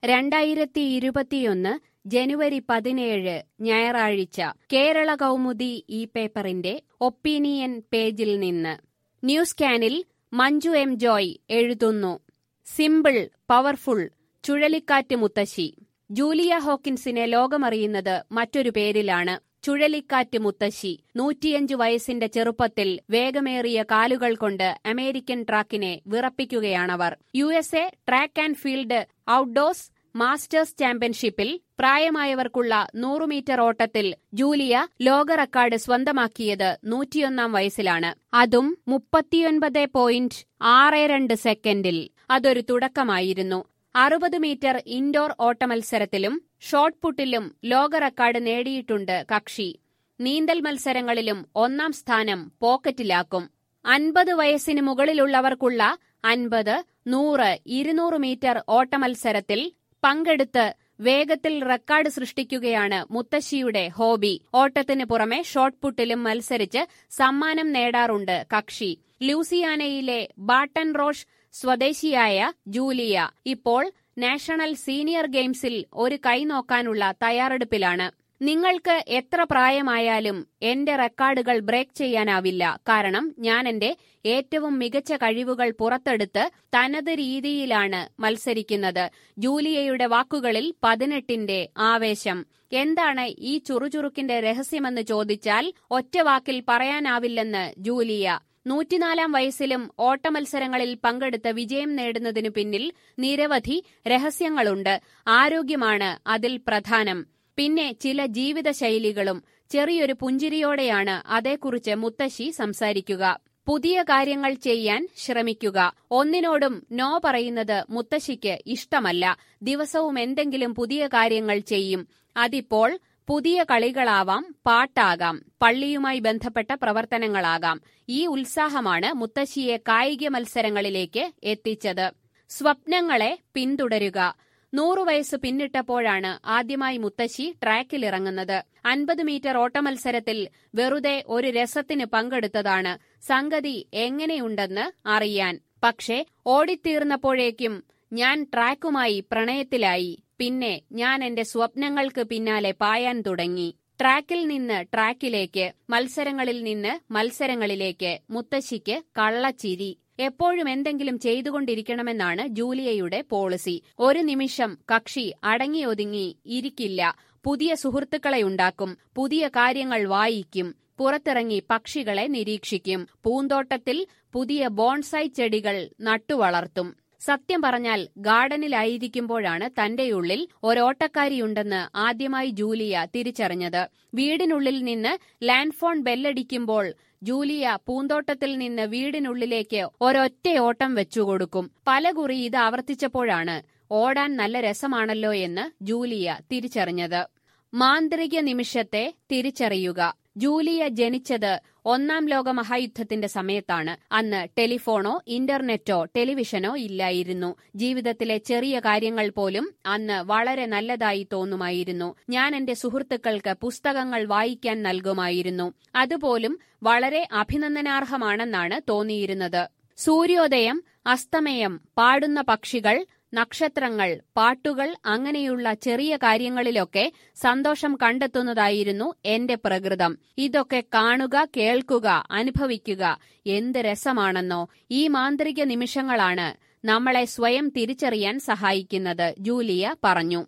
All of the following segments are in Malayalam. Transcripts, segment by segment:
രണ്ടായിരത്തി ഇരുപത്തിയൊന്ന് ജനുവരി പതിനേഴ് ഞായറാഴ്ച കേരള കൗമുദി ഈ പേപ്പറിന്റെ ഒപ്പീനിയൻ പേജിൽ നിന്ന് ന്യൂസ് കാനിൽ മഞ്ജു എം ജോയ് എഴുതുന്നു സിമ്പിൾ പവർഫുൾ ചുഴലിക്കാറ്റ് മുത്തശ്ശി ജൂലിയ ഹോക്കിൻസിനെ ലോകമറിയുന്നത് മറ്റൊരു പേരിലാണ് ചുഴലിക്കാറ്റ് മുത്തശ്ശി നൂറ്റിയഞ്ചു വയസ്സിന്റെ ചെറുപ്പത്തിൽ വേഗമേറിയ കാലുകൾ കൊണ്ട് അമേരിക്കൻ ട്രാക്കിനെ വിറപ്പിക്കുകയാണവർ U S A track and field outdoors masters ചാമ്പ്യൻഷിപ്പിൽ പ്രായമായവർക്കുള്ള നൂറ് മീറ്റർ ഓട്ടത്തിൽ ജൂലിയ ലോക റെക്കോർഡ് സ്വന്തമാക്കിയത് നൂറ്റിയൊന്നാം വയസ്സിലാണ് അതും മുപ്പത്തിയൊൻപത് പോയിന്റ് ആറ് രണ്ട് സെക്കൻഡിൽ അതൊരു തുടക്കമായിരുന്നു അറുപത് മീറ്റർ ഇൻഡോർ ഓട്ടമത്സരത്തിലും ഷോട്ട് പുട്ടിലും ലോക റെക്കോർഡ് നേടിയിട്ടുണ്ട് കക്ഷി നീന്തൽ മത്സരങ്ങളിലും ഒന്നാം സ്ഥാനം പോക്കറ്റിലാക്കും അൻപത് വയസ്സിന് മുകളിലുള്ളവർക്കുള്ള അൻപത് നൂറ് ഇരുന്നൂറ് മീറ്റർ ഓട്ടമത്സരത്തിൽ പങ്കെടുത്ത് വേഗത്തിൽ റെക്കോർഡ് സൃഷ്ടിക്കുകയാണ് മുത്തശ്ശിയുടെ ഹോബി ഓട്ടത്തിന് പുറമെ ഷോട്ട് പുട്ടിലും മത്സരിച്ച് സമ്മാനം നേടാറുണ്ട് കക്ഷി ലൂസിയാനയിലെ ബാട്ടൻ റോഷ് സ്വദേശിയായ ജൂലിയ ഇപ്പോൾ നാഷണൽ സീനിയർ ഗെയിംസിൽ ഒരു കൈ നോക്കാനുള്ള തയ്യാറെടുപ്പിലാണ് നിങ്ങൾക്ക് എത്ര പ്രായമായാലും എന്റെ റെക്കോർഡുകൾ ബ്രേക്ക് ചെയ്യാനാവില്ല കാരണം ഞാൻ എന്റെ ഏറ്റവും മികച്ച കഴിവുകൾ പുറത്തെടുത്ത് തനത് രീതിയിലാണ് മത്സരിക്കുന്നത് ജൂലിയയുടെ വാക്കുകളിൽ പതിനെട്ടിന്റെ ആവേശം എന്താണ് ഈ ചുറുചുറുക്കിന്റെ രഹസ്യമെന്ന് ചോദിച്ചാൽ ഒറ്റ വാക്കിൽ പറയാനാവില്ലെന്ന് ജൂലിയ നൂറ്റിനാലാം വയസ്സിലും ഓട്ടമത്സരങ്ങളിൽ പങ്കെടുത്ത് വിജയം നേടുന്നതിനു പിന്നിൽ നിരവധി രഹസ്യങ്ങളുണ്ട് ആരോഗ്യമാണ് അതിൽ പ്രധാനം പിന്നെ ചില ജീവിതശൈലികളും ചെറിയൊരു പുഞ്ചിരിയോടെയാണ് അതേക്കുറിച്ച് മുത്തശ്ശി സംസാരിക്കുക പുതിയ കാര്യങ്ങൾ ചെയ്യാൻ ശ്രമിക്കുക ഒന്നിനോടും നോ പറയുന്നത് മുത്തശ്ശിക്ക് ഇഷ്ടമല്ല ദിവസവും എന്തെങ്കിലും പുതിയ കാര്യങ്ങൾ ചെയ്യും അതിപ്പോൾ പുതിയ കളികളാവാം പാട്ടാകാം പള്ളിയുമായി ബന്ധപ്പെട്ട പ്രവർത്തനങ്ങളാകാം ഈ ഉത്സാഹമാണ് മുത്തശ്ശിയെ കായിക മത്സരങ്ങളിലേക്ക് എത്തിച്ചത് സ്വപ്നങ്ങളെ പിന്തുടരുക നൂറു വയസ്സ് പിന്നിട്ടപ്പോഴാണ് ആദ്യമായി മുത്തശ്ശി ട്രാക്കിലിറങ്ങുന്നത് അൻപത് മീറ്റർ ഓട്ടമത്സരത്തിൽ വെറുതെ ഒരു രസത്തിന് പങ്കെടുത്തതാണ് സംഗതി എങ്ങനെയുണ്ടെന്ന് അറിയാൻ പക്ഷേ ഓടിത്തീർന്നപ്പോഴേക്കും ഞാൻ ട്രാക്കുമായി പ്രണയത്തിലായി പിന്നെ ഞാൻ എന്റെ സ്വപ്നങ്ങൾക്ക് പിന്നാലെ പായാൻ തുടങ്ങി ട്രാക്കിൽ നിന്ന് ട്രാക്കിലേക്ക് മത്സരങ്ങളിൽ നിന്ന് മത്സരങ്ങളിലേക്ക് മുത്തശ്ശിക്ക് കള്ളച്ചിരി എപ്പോഴും എന്തെങ്കിലും ചെയ്തുകൊണ്ടിരിക്കണമെന്നാണ് ജൂലിയയുടെ പോളിസി ഒരു നിമിഷം കക്ഷി അടങ്ങിയൊതുങ്ങി ഇരിക്കില്ല പുതിയ സുഹൃത്തുക്കളെ ഉണ്ടാക്കും പുതിയ കാര്യങ്ങൾ വായിക്കും പുറത്തിറങ്ങി പക്ഷികളെ നിരീക്ഷിക്കും പൂന്തോട്ടത്തിൽ പുതിയ ബോൺസായി ചെടികൾ നട്ടുവളർത്തും സത്യം പറഞ്ഞാൽ ഗാർഡനിലായിരിക്കുമ്പോഴാണ് തന്റെയുള്ളിൽ ഒരോട്ടക്കാരിയുണ്ടെന്ന് ആദ്യമായി ജൂലിയ തിരിച്ചറിഞ്ഞത് വീടിനുള്ളിൽ നിന്ന് ലാൻഡ് ഫോൺ ബെല്ലടിക്കുമ്പോൾ ജൂലിയ പൂന്തോട്ടത്തിൽ നിന്ന് വീടിനുള്ളിലേക്ക് ഒരൊറ്റ ഓട്ടം വെച്ചുകൊടുക്കും പലകുറി ഇത് ആവർത്തിച്ചപ്പോഴാണ് ഓടാൻ നല്ല രസമാണല്ലോ എന്ന് ജൂലിയ തിരിച്ചറിഞ്ഞത് മാന്ത്രിക നിമിഷത്തെ തിരിച്ചറിയുക ജൂലിയ ജനിച്ചത് ഒന്നാം ലോക മഹായുദ്ധത്തിന്റെ സമയത്താണ് അന്ന് ടെലിഫോണോ ഇന്റർനെറ്റോ ടെലിവിഷനോ ഇല്ലായിരുന്നു ജീവിതത്തിലെ ചെറിയ കാര്യങ്ങൾ പോലും അന്ന് വളരെ നല്ലതായി തോന്നുമായിരുന്നു ഞാൻ എന്റെ സുഹൃത്തുക്കൾക്ക് പുസ്തകങ്ങൾ വായിക്കാൻ നൽകുമായിരുന്നു അതുപോലും വളരെ അഭിനന്ദനാർഹമാണെന്നാണ് തോന്നിയിരുന്നത് സൂര്യോദയം അസ്തമയം പാടുന്ന പക്ഷികൾ നക്ഷത്രങ്ങൾ പാട്ടുകൾ അങ്ങനെയുള്ള ചെറിയ കാര്യങ്ങളിലൊക്കെ സന്തോഷം കണ്ടെത്തുന്നതായിരുന്നു എന്റെ പ്രകൃതം ഇതൊക്കെ കാണുക കേൾക്കുക അനുഭവിക്കുക എന്ത് രസമാണെന്നോ ഈ മാന്ത്രിക നിമിഷങ്ങളാണ് നമ്മളെ സ്വയം തിരിച്ചറിയാൻ സഹായിക്കുന്നത് ജൂലിയ പറഞ്ഞു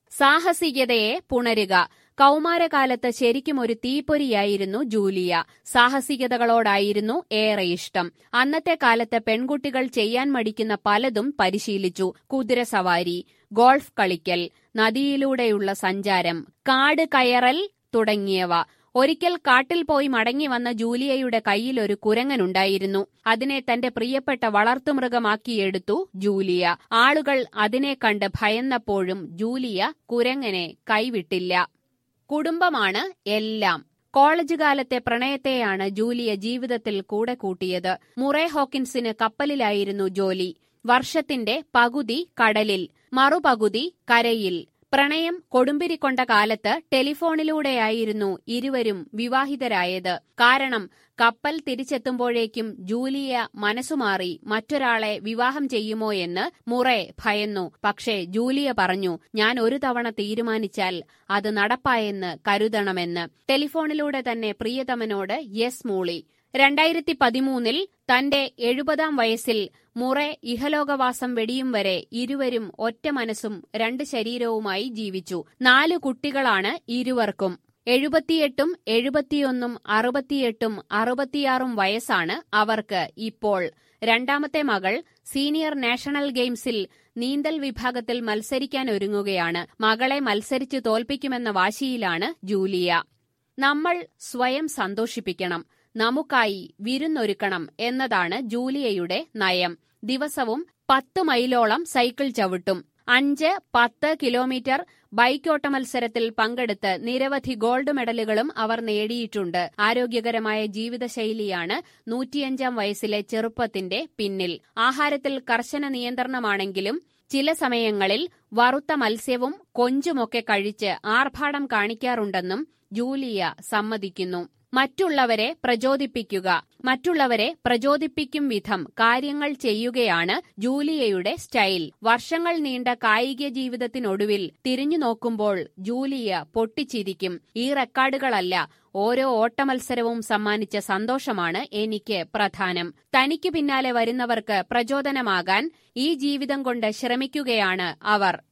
സാഹസികതയെ പുണരുക കൗമാരകാലത്ത് ശരിക്കും ഒരു തീപ്പൊരിയായിരുന്നു ജൂലിയ സാഹസികതകളോടായിരുന്നു ഏറെ ഇഷ്ടം അന്നത്തെ കാലത്ത് പെൺകുട്ടികൾ ചെയ്യാൻ മടിക്കുന്ന പലതും പരിശീലിച്ചു കുതിരസവാരി ഗോൾഫ് കളിക്കൽ നദിയിലൂടെയുള്ള സഞ്ചാരം കാട് കയറൽ തുടങ്ങിയവ ഒരിക്കൽ കാട്ടിൽ പോയി മടങ്ങി വന്ന ജൂലിയയുടെ കയ്യിൽ ഒരു കുരങ്ങനുണ്ടായിരുന്നു അതിനെ തന്റെ പ്രിയപ്പെട്ട വളർത്തുമൃഗമാക്കിയെടുത്തു ജൂലിയ ആളുകൾ അതിനെ കണ്ട് ഭയന്നപ്പോഴും ജൂലിയ കുരങ്ങനെ കൈവിട്ടില്ല കുടുംബമാണ് എല്ലാം കോളേജ് കാലത്തെ പ്രണയത്തെയാണ് ജൂലിയ ജീവിതത്തിൽ കൂടെ കൂട്ടിയത് മുറേ ഹോക്കിൻസിന് കപ്പലിലായിരുന്നു ജോലി വർഷത്തിന്റെ പകുതി കടലിൽ മറുപകുതി കരയിൽ പ്രണയം കൊടുമ്പിരിക്കൊണ്ട കാലത്ത് ടെലിഫോണിലൂടെയായിരുന്നു ഇരുവരും വിവാഹിതരായത് കാരണം കപ്പൽ തിരിച്ചെത്തുമ്പോഴേക്കും ജൂലിയ മനസ്സുമാറി മറ്റൊരാളെ വിവാഹം ചെയ്യുമോ എന്ന് മുറെ ഭയന്നു പക്ഷേ ജൂലിയ പറഞ്ഞു ഞാൻ ഒരു തവണ തീരുമാനിച്ചാൽ അത് നടപ്പായെന്ന് കരുതണമെന്ന് ടെലിഫോണിലൂടെ തന്നെ പ്രിയതമനോട് യെസ് മൂളി രണ്ടായിരത്തി പതിമൂന്നിൽ തന്റെ എഴുപതാം വയസ്സിൽ മുറെ ഇഹലോകവാസം വെടിയും വരെ ഇരുവരും ഒറ്റ മനസ്സും രണ്ട് ശരീരവുമായി ജീവിച്ചു നാലു കുട്ടികളാണ് ഇരുവർക്കും എഴുപത്തിയെട്ടും എഴുപത്തിയൊന്നും അറുപത്തിയെട്ടും അറുപത്തിയാറും വയസ്സാണ് അവർക്ക് ഇപ്പോൾ രണ്ടാമത്തെ മകൾ സീനിയർ നാഷണൽ ഗെയിംസിൽ നീന്തൽ വിഭാഗത്തിൽ മത്സരിക്കാൻ ഒരുങ്ങുകയാണ് മകളെ മത്സരിച്ച് തോൽപ്പിക്കുമെന്ന വാശിയിലാണ് ജൂലിയ നമ്മൾ സ്വയം സന്തോഷിപ്പിക്കണം നമുക്കായി വിരുന്നൊരുക്കണം എന്നതാണ് ജൂലിയയുടെ നയം ദിവസവും പത്ത് മൈലോളം സൈക്കിൾ ചവിട്ടും അഞ്ച് പത്ത് കിലോമീറ്റർ ബൈക്കോട്ട മത്സരത്തിൽ പങ്കെടുത്ത് നിരവധി ഗോൾഡ് മെഡലുകളും അവർ നേടിയിട്ടുണ്ട് ആരോഗ്യകരമായ ജീവിതശൈലിയാണ് നൂറ്റിയഞ്ചാം വയസ്സിലെ ചെറുപ്പത്തിന്റെ പിന്നിൽ ആഹാരത്തിൽ കർശന നിയന്ത്രണമാണെങ്കിലും ചില സമയങ്ങളിൽ വറുത്ത മത്സ്യവും കൊഞ്ചുമൊക്കെ കഴിച്ച് ആർഭാടം കാണിക്കാറുണ്ടെന്നും ജൂലിയ സമ്മതിക്കുന്നു മറ്റുള്ളവരെ പ്രചോദിപ്പിക്കുക മറ്റുള്ളവരെ പ്രചോദിപ്പിക്കും വിധം കാര്യങ്ങൾ ചെയ്യുകയാണ് ജൂലിയയുടെ സ്റ്റൈൽ വർഷങ്ങൾ നീണ്ട കായിക ജീവിതത്തിനൊടുവിൽ തിരിഞ്ഞു നോക്കുമ്പോൾ ജൂലിയ പൊട്ടിച്ചിരിക്കും ഈ റെക്കോർഡുകളല്ല ഓരോ ഓട്ടമത്സരവും സമ്മാനിച്ച സന്തോഷമാണ് എനിക്ക് പ്രധാനം തനിക്ക് പിന്നാലെ വരുന്നവർക്ക് പ്രചോദനമാകാൻ ഈ ജീവിതം കൊണ്ട് ശ്രമിക്കുകയാണ് അവർ